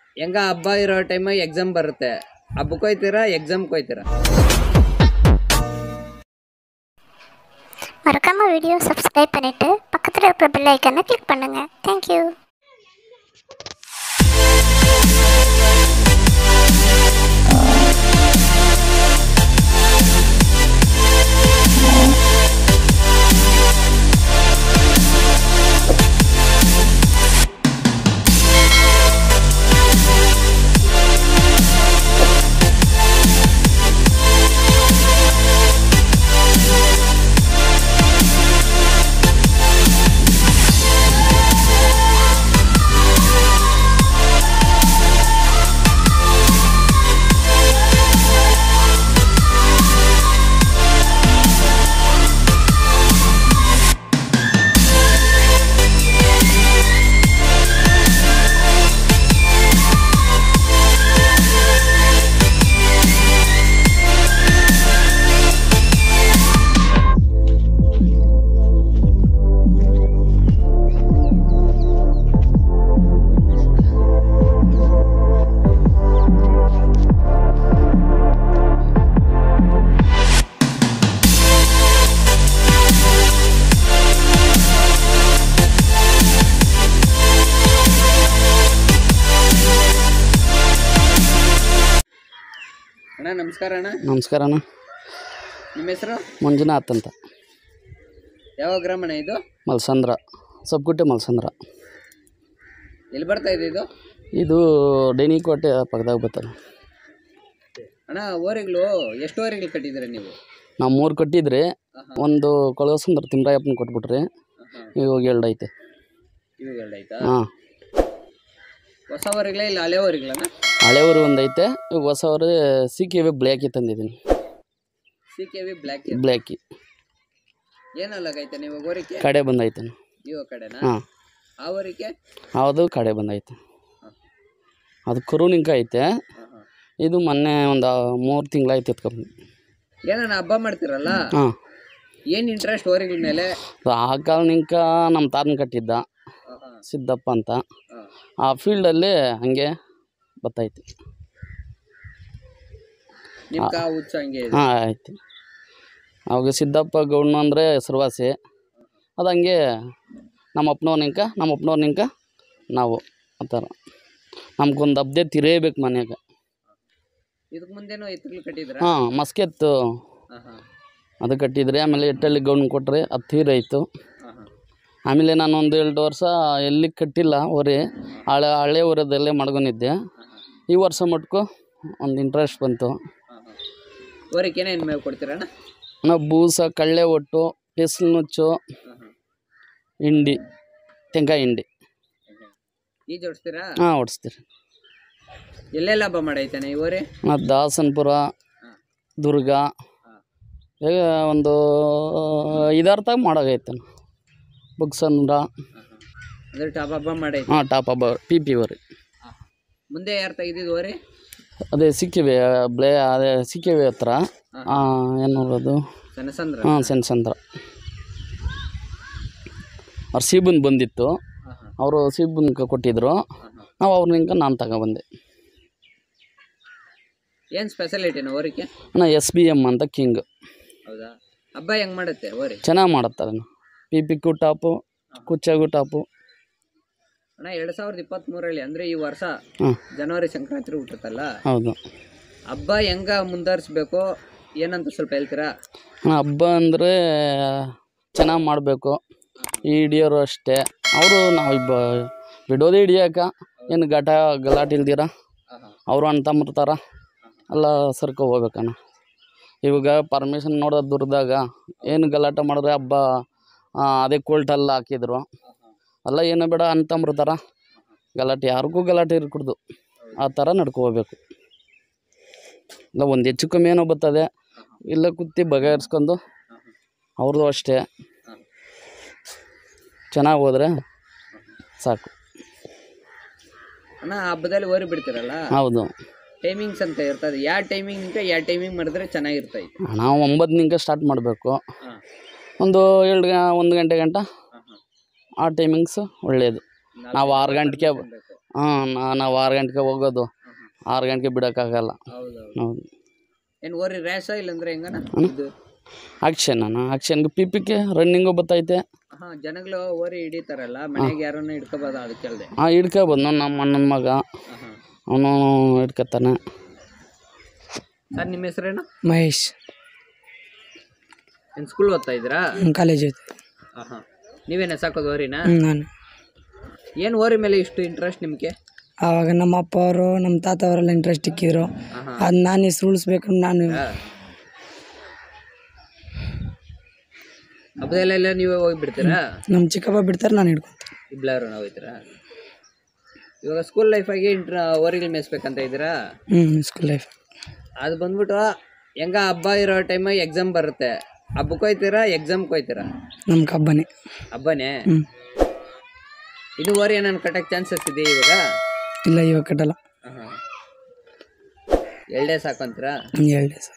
ಹೆಂಗ ಹಬ್ಬ ಇರೋ ಟೈಮ್ ಎಕ್ಸಾಮ್ ಬರುತ್ತೆ ಹಬ್ಬಕ್ಕೆ ಹೋಯ್ತೀರಾ ಎಕ್ಸಾಮ್ಗೆ ಹೋಯ್ತೀರಾ மறக்காம வீடியோ சப்ஸ்கிரைப் பண்ணிட்டு பக்கத்தில் இருக்கிற பெல் ஐக்கனை கிளிக் பண்ணுங்க தேங்க்யூ ಅಣ್ಣ ನಮಸ್ಕಾರ ಅಣ್ಣ ನಮಸ್ಕಾರ ಅಣ್ಣ ನಿಮ್ಮ ಹೆಸರು ಮಂಜುನಾಥ್ ಅಂತ ಯಾವ ಗ್ರಾಮ ಅಣ್ಣ ಇದು ಮಲ್ಸಂದ್ರ ಸಬ್ಗುಟ್ಟೆ ಮಲ್ಸಂದ್ರ ಎಲ್ಲಿ ಬರ್ತಾ ಇದೆ ಇದು ಇದು ಡೈನಿಕೋಟೆ ಪಕ್ಕದಾಗ ಬರ್ತದೆ ಅಣ್ಣ ಓರಿಗಳು ಎಷ್ಟು ಓರಿಗಳು ಕಟ್ಟಿದ್ದೀರಾ ನೀವು ನಾವು ಮೂರು ಕೊಟ್ಟಿದ್ರಿ ಒಂದು ಕೊಳಗಸಂದ್ರ ತಿಮ್ರಾಯಪ್ಪನ ಕೊಟ್ಬಿಟ್ರಿ ಇವಾಗ ಎರಡು ಐತೆ ಇವಾಗ ಎರಡು ಆಯ್ತಾ ಹಾಂ ಹೊಸ ಓರಿಗಳ ಇಲ್ಲ ಹಳೆ ಓರಿಗಳಣ್ಣ ಹಳೆಯವರು ಒಂದು ಐತೆ ಇವಾಗ ಹೊಸವರು ಸಿ ಕೆ ವಿ ಬ್ಲ್ಯಾಕಿ ತಂದಿದ್ದೀನಿ C K V black blacky ಏನಲ್ಲಾಗೈತೆ ನೀವು ಓರಿಕೆ ಕಡೆ ಬಂದೈತೆ ಇವ ಕಡೆನಾ ಹಾಂ ಆ ಓರಿಕೆ ಯಾವುದು ಕಡೆ ಬಂದೈತೆ ಅದು ಕರುನಿಂಕ ಐತೆ ಹಾಂ ಹಾಂ ಇದು ಮೊನ್ನೆ ಒಂದು ಮೂರು ತಿಂಗಳಾಯ್ತು ಎತ್ಕೊಂಡು ಏನಣ್ಣ ಹಬ್ಬ ಮಾಡ್ತಿರಲ್ಲ ಹಾಂ ಏನು ಇಂಟ್ರೆಸ್ಟ್ ಓರಿಗಳ ಮೇಲೆ ಆ ಕಾಲನಿಂಕ ನಮ್ಮ ತಾತನ ಕಟ್ಟಿದ್ದ ಹಾಂ ಹಾಂ ಸಿದ್ದಪ್ಪ ಅಂತ ಹಾಂ ಆ ಫೀಲ್ಡಲ್ಲಿ ಹಾಗೆ ಬತ್ತೈತೆ ನಿಮ್ಮ ಕಾ ಹುಚ್ಚ ಹಂಗೆ ಇದೆ ಹಾಂ ಆಯ್ತು ಅವಾಗ ಸಿದ್ದಪ್ಪ ಗೌಡ್ನು ಅಂದರೆ ಹೆಸರುವಾಸಿ ಅದು ಹಂಗೆ ನಮ್ಮ ಅಪ್ಪನವ್ರ ನಿಂಕ ನಮ್ಮ ಅಪ್ಪನವ್ರ ನಿಂಕ ನಾವು ಆ ಥರ ನಮ್ಗೊಂದು ಹಬ್ಬದೆ ತಿರೇಬೇಕು ಮನ್ಯಾಗ ಇದಕ್ಕೆ ಮುಂದೆನೂ ಎತ್ತುಗಳು ಕಟ್ಟಿದ್ರ ಹಾಂ ಮಸ್ಕೆತ್ತು ಹಾಂ ಹಾಂ ಅದು ಕಟ್ಟಿದ್ರಿ ಆಮೇಲೆ ಎಟ್ಟಲ್ಲಿ ಗೌಡ್ನ ಕೊಟ್ಟರೆ ಅದು ತೀರಾಯಿತು ಹಾಂ ಹಾಂ ಆಮೇಲೆ ನಾನು ಒಂದು ಎರಡು ವರ್ಷ ಎಲ್ಲಿ ಕಟ್ಟಿಲ್ಲ ಹೊರೆ ಹಳೆ ಹಳೆ ಊರದಲ್ಲೇ ಮಡ್ಕೊಂಡಿದ್ದೆ ಈ ವರ್ಷ ಮಟ್ಕು ಒಂದು ಇಂಟ್ರೆಸ್ಟ್ ಬಂತು ಹಾಂ ಹಾಂ ಓರಿಕೆ ಏನೇನು ಮೇವು ಕೊಡ್ತೀರಣ್ಣ ನಾವು ಬೂಸ ಕಳ್ಳೆ ಒಟ್ಟು ಬಿಸಿಲು ನುಚ್ಚು ಹಾಂ ಹಾಂ ಹಿಂಡಿ ತೆಂಕಾಯಿ ಹಿಂಡಿ ಈಗ ಜೋಡಿಸ್ತೀರಾ ಹಾಂ ಓಡಿಸ್ತೀರಿ ಎಲ್ಲೆಲ್ಲ ಹಬ್ಬ ಮಾಡೈತಾನೆ ಈ ಓರಿ ಮತ್ತು ದಾಸನಪುರ ದುರ್ಗ ಹಾಂ ಈಗ ಒಂದು ಐದಾರು ತಾಗ ಮಾಡೋಗೈತೆ ಬುಕ್ಸಂದ್ರ ಹಾಂ ಹಾಂ ಅಂದ್ರೆ ಟಾಪ್ ಹಬ್ಬ ಮಾಡೈತೆ ಹಾಂ ಟಾಪ್ ಹಬ್ಬ ಪಿ ಪಿ ವರಿ ಹಾಂ ಮುಂದೆ ಯಾರು ತೆಗೆದಿದ್ದು ಓರಿ ಅದೇ ಸಿಕ್ಕಿವೆ ಬ್ಲೇ ಅದೇ ಸಿಕ್ಕಿವೆ ಹತ್ರ ಏನು ನೋಡೋದು ಸನಸಂದ್ರ ಹಾಂ ಸೆನ್ಸಂದ್ರ ಅವ್ರು ಸೀಬನ್ ಬಂದಿತ್ತು ಹಾಂ ಹಾಂ ಅವರು ಸೀಬನ್ ಕೊಟ್ಟಿದ್ರು ಹಾಂ ಹಾಂ ನಾವು ಅವ್ರನಿಂಕ ನಾನು ತಗೊಬಂದೆ ಏನು ಸ್ಪೆಷಾಲಿಟಿನ ಓರಿಕೆ ಅಣ್ಣ ಎಸ್ ಬಿ ಎಮ್ ಅಂತ ಕಿಂಗ್ ಹೌದಾ ಹಬ್ಬ ಹೆಂಗೆ ಮಾಡುತ್ತೆ ಓರಿ ಚೆನ್ನಾಗಿ ಮಾಡುತ್ತೆ ಅದನ್ನು ಪಿ ಪಿಕ್ಕು ಟಾಪು ಕುಚ್ಚಾಗು ಟಾಪು ಅಣ್ಣ ಎರಡು ಸಾವಿರದ ಇಪ್ಪತ್ತ್ಮೂರರಲ್ಲಿ ಅಂದರೆ ಈ ವರ್ಷ ಹಾಂ ಜನವರಿ ಸಂಕ್ರಾಂತಿ ಹುಟ್ಟುತ್ತಲ್ಲ ಹೌದು ಹಬ್ಬ ಹೆಂಗ ಮುಂದುವರಿಸ್ಬೇಕು ಏನಂತ ಸ್ವಲ್ಪ ಹೇಳ್ತೀರಾ ಅಣ್ಣ ಹಬ್ಬ ಅಂದರೆ ಚೆನ್ನಾಗಿ ಮಾಡಬೇಕು ಈ ಹಿಡಿಯೋರು ಅಷ್ಟೇ ಅವರು ನಾವು ಇಬ್ಬ ಬಿಡೋದೇ ಹಿಡಿಯೋಕೆ ಏನು ಗಟ ಗಲಾಟೆ ಇಲ್ದಿರ ಹಾಂ ಹಾಂ ಅವರು ಅಣ್ಣ ತಮ್ಮರ ಥರ ಎಲ್ಲ ಸರ್ಕೊ ಹೋಗ್ಬೇಕಣ್ಣ ಇವಾಗ ಪರ್ಮಿಷನ್ ನೋಡೋ ದುರ್ದಾಗ ಏನು ಗಲಾಟೆ ಮಾಡಿದ್ರೆ ಹಬ್ಬ ಆ, ಅದೇ ಕೋಲ್ಟಲ್ಲಿ ಹಾಕಿದ್ರು ಅಲ್ಲ ಏನು ಬೇಡ ಅಣ್ಣ ತಮ್ಮರ ಥರ ಗಲಾಟೆ ಯಾರಿಗೂ ಗಲಾಟೆ ಇರ್ಕೂಡ್ದು ಆ ಥರ ನಡ್ಕೋಬೇಕು ಇಲ್ಲ ಒಂದು ಹೆಚ್ಚು ಕಮ್ಮಿ ಏನೋ ಬರ್ತದೆ ಇಲ್ಲ ಕುತ್ತಿ ಬಗೆಹರಿಸ್ಕೊಂಡು ಅವ್ರದ್ದು ಅಷ್ಟೇ ಚೆನ್ನಾಗಿ ಹೋದ್ರೆ ಸಾಕು ಅಣ್ಣ ಹಬ್ಬದಲ್ಲಿ ಓರಿ ಬಿಡ್ತೀರಲ್ಲ ಹೌದು ಟೈಮಿಂಗ್ಸ್ ಅಂತ ಇರ್ತದೆ ಯಾವ ಟೈಮಿಂಗ್ ಯಾವ ಟೈಮಿಂಗ್ ಮಾಡಿದ್ರೆ ಚೆನ್ನಾಗಿರ್ತೈತೆ ನಾವು ಒಂಬತ್ತನಿಂಕ ಸ್ಟಾರ್ಟ್ ಮಾಡಬೇಕು ಹಾಂ ಒಂದು ಎರಡು ಗ ಒಂದು ಗಂಟೆ ಗಂಟ ಹಾಂ ಹಾಂ ಆ ಟೈಮಿಂಗ್ಸು ಒಳ್ಳೆಯದು ನಾವು ಆರು ಗಂಟೆಗೆ ಹಾಂ ನಾವು ಆರು ಗಂಟೆಗೆ ಹೋಗೋದು ಆರು ಗಂಟೆಗೆ ಬಿಡೋಕ್ಕಾಗಲ್ಲ ಹೌದು ಹೌದು ಏನ್ ಓರಿ ರ್ಯಾಶ ಇಲ್ಲಂದ್ರೆ ಹೆಂಗನ ಇದು ಆಕ್ಷನ್ ಅಣ್ಣ ಆಕ್ಷನ್ಗೆ ಪಿ ಪಿಗೆ ರನ್ನಿಂಗು ಬತ್ತೈತೆ ಹಾ ಜನಗಳು ಓರಿ ಹಿಡಿತಾರಲ್ಲ ಮನೆಗೆ ಯಾರನ್ನ ಹಿಡ್ಕೋಬೋದ ಅದಕ್ಕೆ ಕೇಳ್ದೆ ಹಾಂ ಹಿಡ್ಕೊಬೋದು ನಮ್ಮ ಅಣ್ಣನ ಮಗ ಆಹಾ. ಅವನು ಹಿಡ್ಕೊತಾನೆ ಸರ್ ನಿಮ್ಮ ಹೆಸರೇನು ಮಹೇಶ್ ಏನ್ ಸ್ಕೂಲ್ ಓದ್ತಾ ಇದ್ದೀರಾ ಕಾಲೇಜ್ ಐತೆ ಆಹಾ ನೀವೇನ ಸಾಕೋದು ಓರಿನ ನಾನು ಏನ್ ಓರಿ ಮೇಲೆ ಇಷ್ಟು ಇಂಟ್ರೆಸ್ಟ್ ನಿಮ್ಗೆ ಆವಾಗ ನಮ್ಮ ಅಪ್ಪ ಅವರು ನಮ್ಮ ತಾತ ಅವರೆಲ್ಲ ಇಂಟ್ರೆಸ್ಟ್ ಇಕ್ಕಿದ್ರು ಆಹಾ. ಅದು ನಾನು ಹೆಸ್ರು ಉಳಿಸ್ಬೇಕು ನಾನು ಹಬ್ಬದಲ್ಲೆಲ್ಲ ನೀವೇ ಹೋಗಿ ಬಿಡ್ತೀರಾ ನಮ್ಮ ಚಿಕ್ಕಪ್ಪ ಬಿಡ್ತಾರೆ ನಾನು ಹಿಡ್ಕೊಂತೀನಿ ಇಬ್ಲಾರು ನಾವು ಹೋಯ್ತೀರಾ ಇವಾಗ ಸ್ಕೂಲ್ ಲೈಫಾಗಿ ಇಂಟ್ರ ಓರಿಗಳು ಮೇಯಿಸ್ಬೇಕಂತ ಇದ್ದೀರಾ ಹ್ಞೂ ಸ್ಕೂಲ್ ಲೈಫ್ ಅದು ಬಂದ್ಬಿಟ್ಟು ಹೆಂಗ ಹಬ್ಬ ಇರೋ ಟೈಮ್ ಎಕ್ಸಾಮ್ ಬರುತ್ತೆ ಹಬ್ಬಕ್ಕೆ ಹೋಯ್ತೀರಾ ಎಕ್ಸಾಮ್ಗೆ ಹೋಯ್ತೀರಾ ನಮ್ಮ ಕಬ್ಬನೇ ಹಬ್ಬನೇ ಹ್ಞೂ ಇದು ಓರಿ ಏನಾನು ಕಟ್ಟಕ್ಕೆ ಚಾನ್ಸಸ್ ಇದೆ ಇವಾಗ ಇಲ್ಲ ಇವಾಗ ಕಟ್ಟಲ್ಲ ಎರಡೇ ಸಾಕಂತೀರಾ ಎರಡು ದಿವಸ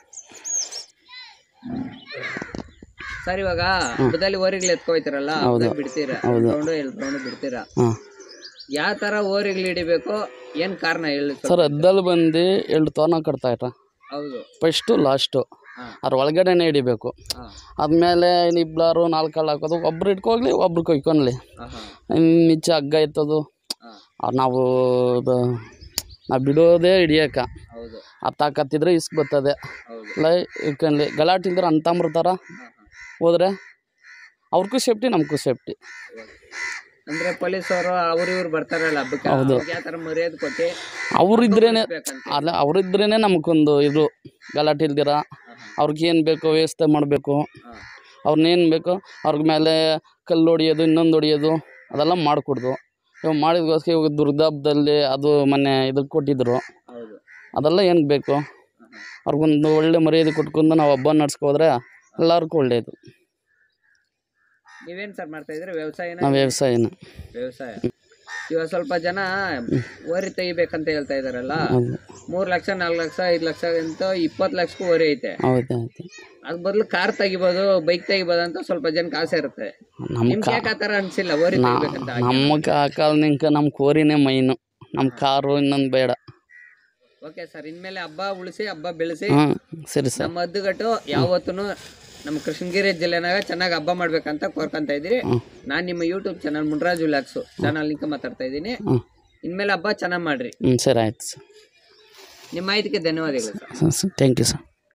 ಸರ್ ಇವಾಗ ಹಬ್ಬದಲ್ಲಿ ಓರಿಗಳು ಎತ್ಕೊಯ್ತಿರಲ್ಲ ಹಬ್ಬದಲ್ಲಿ ಬಿಡ್ತೀರಾ ರೌಂಡು ಎರಡು ರೌಂಡು ಬಿಡ್ತೀರಾ ಹಾಂ ಯಾವ ಥರ ಓರಿಗಳು ಹಿಡಿಬೇಕು ಏನು ಕಾರಣ ಹೇಳಿ ಸ್ವಲ್ಪ? ಸರ್ ಅದ್ದಲ್ಲಿ ಬಂದು ಎರಡು ತೋರಣ ಕಟ್ತಾಯ್ತ ಹೌದು ಫಸ್ಟು ಲಾಸ್ಟು ಹಾ. ಅದ್ರ ಒಳಗಡೆನೇ ಹಿಡಿಬೇಕು ಹಾಂ ಆದಮೇಲೆ ಇಬ್ಬರು ನಾಲ್ಕು ಕಾಳು ಹಾಕೋದು ಒಬ್ರು ಇಟ್ಕೋಗ್ಲಿ ಒಬ್ರು ಕೊಯ್ಕೊನ್ಲಿ ಹಾಂ ಹಾಂ ನಿಚ್ಚ ಹಗ್ಗ ಎತ್ತೋದು ಹಾಂ ಅವ್ರು ನಾವು ಬ- ನಾವು ಬಿಡೋದೇ ಹಿಡಿಯಕ್ಕ ಹೌದು ಆ ತಾಕತ್ತಿದ್ರೆ ಇಸ್ಕ್ ಬರ್ತದೆ ಹೌದು ಲೈ ಇಟ್ಕೊಂಡ್ಲಿ ಗಲಾಟೆ ಇಲ್ದ್ರೆ ಅಂತಂಬಿಡ್ತಾರ ಹಾಂ ಹಾಂ ಹೋದ್ರೆ ಅವ್ರಿಗೂ ಸೇಫ್ಟಿ ನಮಗೂ ಸೇಫ್ಟಿ ಅಂದ್ರೆ ಪೊಲೀಸ್ ಅವರು ಅವ್ರ ಇವ್ರು ಬರ್ತಾರಲ್ಲ ಹಬ್ಬಕ್ಕೆ ಅವ್ರಿಗೆ ಯಾವ ಥರ ಮರ್ಯಾದೆ ಕೊಟ್ಟು ಅವ್ರಿದ್ರೇನೆ ಬೇಕಂತ ಅಲ್ಲ ಅವರಿದ್ರೇ ನಮಗೊಂದು ಇದು ಗಲಾಟೆ ಇಲ್ದಿರ ಅವ್ರಿಗೆ ಏನು ಬೇಕೋ ವ್ಯವಸ್ಥೆ ಮಾಡಬೇಕು ಹಾಂ ಅವ್ರನ್ನೇನು ಬೇಕೋ ಅವ್ರ ಮೇಲೆ ಕಲ್ಲು ಹೊಡಿಯೋದು ಇನ್ನೊಂದು ಹೊಡಿಯೋದು ಅದೆಲ್ಲ ಮಾಡಿಕೊಡ್ದು ಇವಾಗ ಮಾಡಿದ್ಗೋಸ್ಕರ ಇವಾಗ ದುರ್ಗಾ ಅದು ಮೊನ್ನೆ ಇದಕ್ಕೆ ಕೊಟ್ಟಿದ್ರು ಹೌದು ಅದೆಲ್ಲ ಏನಕ್ಕೆ ಬೇಕು ಅವ್ರಿಗೊಂದು ಒಳ್ಳೆ ಮರ್ಯಾದೆ ಕೊಟ್ಕೊಂಡು ನಾವು ಹಬ್ಬ ನಡ್ಸ್ಕೋದ್ರೆ ಎಲ್ಲರಿಗೂ ಒಳ್ಳೆಯದು ನೀವೇನ್ ಸರ್ ಮಾಡ್ತಾ ಇದ್ರೆ ವ್ಯವಸಾಯನ ನಾವು ವ್ಯವಸಾಯನ ವ್ಯವಸಾಯ ಇವಾಗ ಸ್ವಲ್ಪ ಜನ ಓರಿ ತೆಗಿಬೇಕಂತ ಹೇಳ್ತಾ ಇದಾರಲ್ಲ ಹೌದು ಮೂರ್ ಲಕ್ಷ ನಾಲ್ಕು ಲಕ್ಷ ಐದು ಲಕ್ಷ ಅಂತ ಇಪ್ಪತ್ತು ಲಕ್ಷಕ್ಕೂ ಓರಿ ಐತೆ ಹೌದು ಹೌದು ಅದ್ ಬದಲು ಕಾರ್ ತೆಗಿಬೋದು ಬೈಕ್ ತೆಗಿಬೋದು ಅಂತ ಸ್ವಲ್ಪ ಜನಕ್ಕೆ ಆಸೆ ಇರುತ್ತೆ ನಮ್ಮ ನಿಮ್ಗೆ ಯಾಕೆ ಆ ಥರ ಅನ್ಸಿಲ್ಲ ಓರಿ ತೆಗಿಬೇಕಂತ ನಮ್ಮ ಕಾಲ ನಿಂಕ ನಮ್ಮ ಕೋರಿನೇ ಮೈನು ನಮ್ಮ ಕಾರು ಇನ್ನೊಂದು ಬೇಡ ಓಕೆ ಸರ್ ಇನ್ಮೇಲೆ ಹಬ್ಬ ಉಳಿಸಿ ಹಬ್ಬ ಬೆಳೆಸಿ ಹಾಂ ಸರಿ ಸರ್ ನಮ್ಮ ಮದ್ದುಗಟ್ಟು ಯಾವತ್ತೂ ನಮ್ಮ ಕೃಷ್ಣಗಿರಿ ಜಿಲ್ಲೆನಾಗ ಚೆನ್ನಾಗಿ ಹಬ್ಬ ಮಾಡ್ಬೇಕಂತ ಕೋರ್ಕೊಂತ ಇದ್ದೀರಿ ನಾನು ನಿಮ್ಮ ಯೂಟ್ಯೂಬ್ ಚಾನಲ್ ಮುನ್ರಾಜ್ ವಿಲಾಕ್ಸು ಚಾನಲ್ ಲಿಂಕ್ ಮಾತಾಡ್ತಾ ಇದ್ದೀನಿ ಹ್ಞೂ ಇನ್ಮೇಲೆ ಹಬ್ಬ ಚೆನ್ನಾಗಿ ಮಾಡ್ರಿ ಹ್ಞೂ ಸರಿ ಆಯ್ತು ಸರ್ ನಿಮ್ಮ ಮಾಹಿತಿಗೆ ಧನ್ಯವಾದಗಳು ಸರ್ ಥ್ಯಾಂಕ್ ಯು ಸರ್